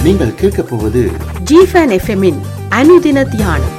நீங்கள் கேட்கப் போவது ஜிஃபன் எஃப்எம்மின் அனுதின தியானம்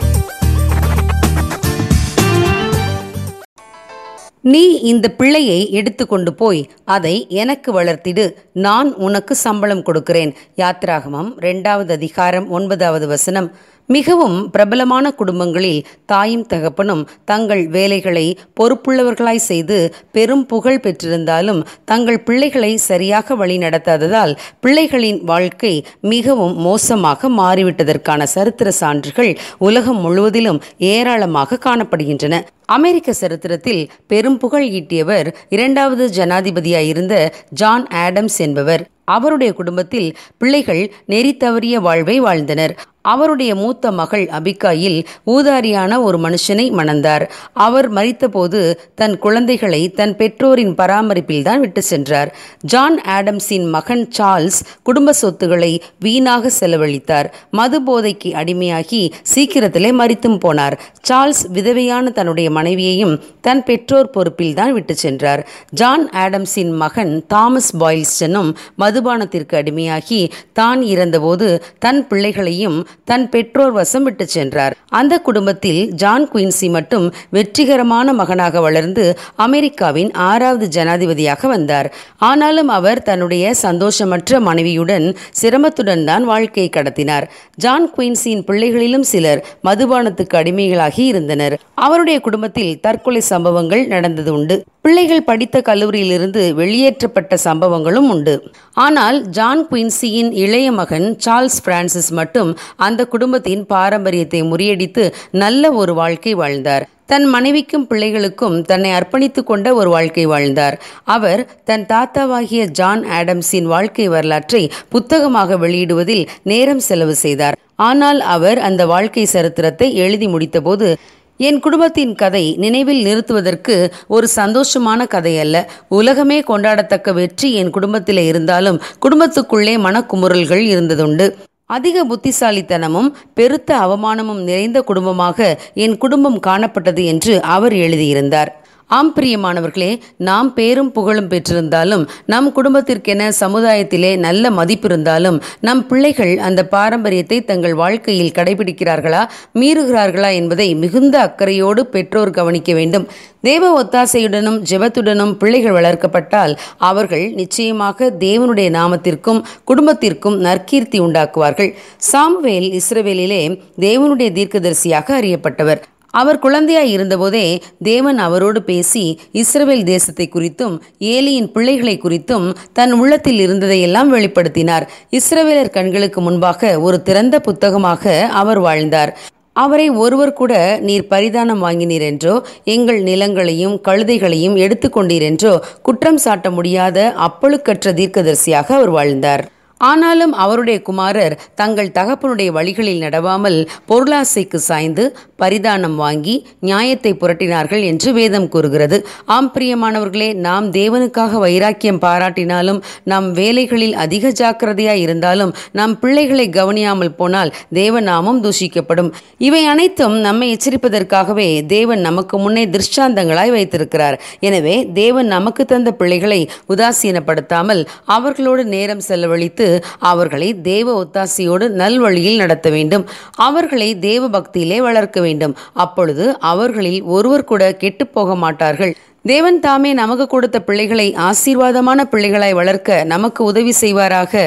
நீ இந்த பிள்ளையை எடுத்துக்கொண்டு போய் அதை எனக்கு வளர்த்திடு நான் உனக்கு சம்பளம் கொடுக்கிறேன் யாத்ராகமம் ரெண்டாவது அதிகாரம் ஒன்பதாவது வசனம் மிகவும் பிரபலமான குடும்பங்களில் தாயும் தகப்பனும் தங்கள் வேலைகளை பொறுப்புள்ளவர்களாய் செய்து பெரும் புகழ் பெற்றிருந்தாலும் தங்கள் பிள்ளைகளை சரியாக வழி நடத்தாததால் பிள்ளைகளின் வாழ்க்கை மிகவும் மோசமாக மாறிவிட்டதற்கான சரித்திர சான்றுகள் உலகம் முழுவதிலும் ஏராளமாக காணப்படுகின்றன அமெரிக்க சரித்திரத்தில் பெரும் புகழ் ஈட்டியவர் இரண்டாவது ஜனாதிபதியாயிருந்த ஜான் ஆடம்ஸ் என்பவர் அவருடைய குடும்பத்தில் பிள்ளைகள் நெறி தவறிய வாழ்வை வாழ்ந்தனர் அவருடைய மூத்த மகள் அபிகாயில் ஊதாரியான ஒரு மனுஷனை மணந்தார் அவர் மறித்தபோது தன் குழந்தைகளை தன் பெற்றோரின் பராமரிப்பில் தான் விட்டு சென்றார் ஜான் ஆடம்ஸின் மகன் சார்ல்ஸ் குடும்ப சொத்துக்களை வீணாக செலவழித்தார் மது போதைக்கு அடிமையாகி சீக்கிரத்திலே மறித்தும் போனார் சார்ல்ஸ் விதவையான தன்னுடைய மனைவியையும் தன் பெற்றோர் பொறுப்பில் தான் விட்டு சென்றார் ஜான் ஆடம்ஸின் மகன் தாமஸ் பாயில்ஸ்டனும் மதுபானத்திற்கு அடிமையாகி தான் இறந்தபோது தன் பிள்ளைகளையும் தன் பெற்றோர் வசம் விட்டு சென்றார் அந்த குடும்பத்தில் ஜான் குயின்சி மட்டும் வெற்றிகரமான மகனாக வளர்ந்து அமெரிக்காவின் ஆறாவது ஜனாதிபதியாக வந்தார் ஆனாலும் அவர் தன்னுடைய சந்தோஷமற்ற மனைவியுடன் சிரமத்துடன் தான் வாழ்க்கையை கடத்தினார் ஜான் குயின்சியின் பிள்ளைகளிலும் சிலர் மதுபானத்துக்கு அடிமைகளாகி இருந்தனர் அவருடைய குடும்பத்தில் தற்கொலை சம்பவங்கள் நடந்தது உண்டு பிள்ளைகள் படித்த கல்லூரியிலிருந்து வெளியேற்றப்பட்ட சம்பவங்களும் உண்டு ஆனால் ஜான் குயின்சியின் இளைய மகன் சார்ல்ஸ் பிரான்சிஸ் மட்டும் அந்த குடும்பத்தின் பாரம்பரியத்தை முறியடித்து நல்ல ஒரு வாழ்க்கை வாழ்ந்தார் தன் மனைவிக்கும் பிள்ளைகளுக்கும் தன்னை அர்ப்பணித்துக் கொண்ட ஒரு வாழ்க்கை வாழ்ந்தார் அவர் தன் தாத்தாவாகிய ஜான் ஆடம்ஸின் வாழ்க்கை வரலாற்றை புத்தகமாக வெளியிடுவதில் நேரம் செலவு செய்தார் ஆனால் அவர் அந்த வாழ்க்கை சரித்திரத்தை எழுதி முடித்தபோது என் குடும்பத்தின் கதை நினைவில் நிறுத்துவதற்கு ஒரு சந்தோஷமான கதை அல்ல உலகமே கொண்டாடத்தக்க வெற்றி என் குடும்பத்தில் இருந்தாலும் குடும்பத்துக்குள்ளே மனக்குமுறல்கள் இருந்ததுண்டு அதிக புத்திசாலித்தனமும் பெருத்த அவமானமும் நிறைந்த குடும்பமாக என் குடும்பம் காணப்பட்டது என்று அவர் எழுதியிருந்தார் ஆம் பிரியமானவர்களே நாம் பேரும் புகழும் பெற்றிருந்தாலும் நம் குடும்பத்திற்கென சமுதாயத்திலே நல்ல மதிப்பு இருந்தாலும் நம் பிள்ளைகள் அந்த பாரம்பரியத்தை தங்கள் வாழ்க்கையில் கடைபிடிக்கிறார்களா மீறுகிறார்களா என்பதை மிகுந்த அக்கறையோடு பெற்றோர் கவனிக்க வேண்டும் தேவ ஒத்தாசையுடனும் ஜெபத்துடனும் பிள்ளைகள் வளர்க்கப்பட்டால் அவர்கள் நிச்சயமாக தேவனுடைய நாமத்திற்கும் குடும்பத்திற்கும் நற்கீர்த்தி உண்டாக்குவார்கள் சாமுவேல் இஸ்ரவேலிலே தேவனுடைய தீர்க்கதரிசியாக அறியப்பட்டவர் அவர் குழந்தையாய் இருந்தபோதே தேவன் அவரோடு பேசி இஸ்ரவேல் தேசத்தை குறித்தும் ஏலியின் பிள்ளைகளை குறித்தும் தன் உள்ளத்தில் இருந்ததையெல்லாம் வெளிப்படுத்தினார் இஸ்ரவேலர் கண்களுக்கு முன்பாக ஒரு திறந்த புத்தகமாக அவர் வாழ்ந்தார் அவரை ஒருவர் கூட நீர் பரிதானம் வாங்கினீர் என்றோ எங்கள் நிலங்களையும் கழுதைகளையும் எடுத்துக்கொண்டீர் என்றோ குற்றம் சாட்ட முடியாத அப்பழுக்கற்ற தீர்க்கதரிசியாக அவர் வாழ்ந்தார் ஆனாலும் அவருடைய குமாரர் தங்கள் தகப்பனுடைய வழிகளில் நடவாமல் பொருளாசைக்கு சாய்ந்து பரிதானம் வாங்கி நியாயத்தை புரட்டினார்கள் என்று வேதம் கூறுகிறது ஆம் பிரியமானவர்களே நாம் தேவனுக்காக வைராக்கியம் பாராட்டினாலும் நம் வேலைகளில் அதிக ஜாக்கிரதையாய் இருந்தாலும் நம் பிள்ளைகளை கவனியாமல் போனால் தேவநாமம் தூஷிக்கப்படும் இவை அனைத்தும் நம்மை எச்சரிப்பதற்காகவே தேவன் நமக்கு முன்னே திருஷ்டாந்தங்களாய் வைத்திருக்கிறார் எனவே தேவன் நமக்கு தந்த பிள்ளைகளை உதாசீனப்படுத்தாமல் அவர்களோடு நேரம் செலவழித்து அவர்களை தேவ ஒத்தாசையோடு நல்வழியில் நடத்த வேண்டும் அவர்களை தேவ பக்தியிலே வளர்க்க வேண்டும் அப்பொழுது அவர்களில் ஒருவர் கூட கெட்டு போக மாட்டார்கள் தேவன் தாமே நமக்கு கொடுத்த பிள்ளைகளை ஆசீர்வாதமான பிள்ளைகளாய் வளர்க்க நமக்கு உதவி செய்வாராக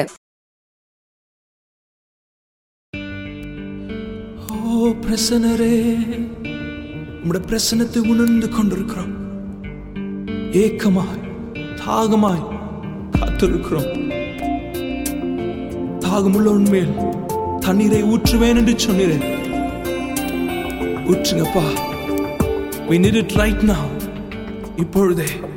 ஓ பிரசனரே உம்முடைய பிரசனத்தை உணர்ந்து கொண்டிருக்கிறோம் ஏக்கமாய் தாகமாய் காத்திருக்கிறோம் தாகமுள்ள உண்மையில் தண்ணீரை ஊற்றுவேன் என்று சொன்னீரேன் ஊற்றுங்கப்பா we need it right now இப்பொழுதே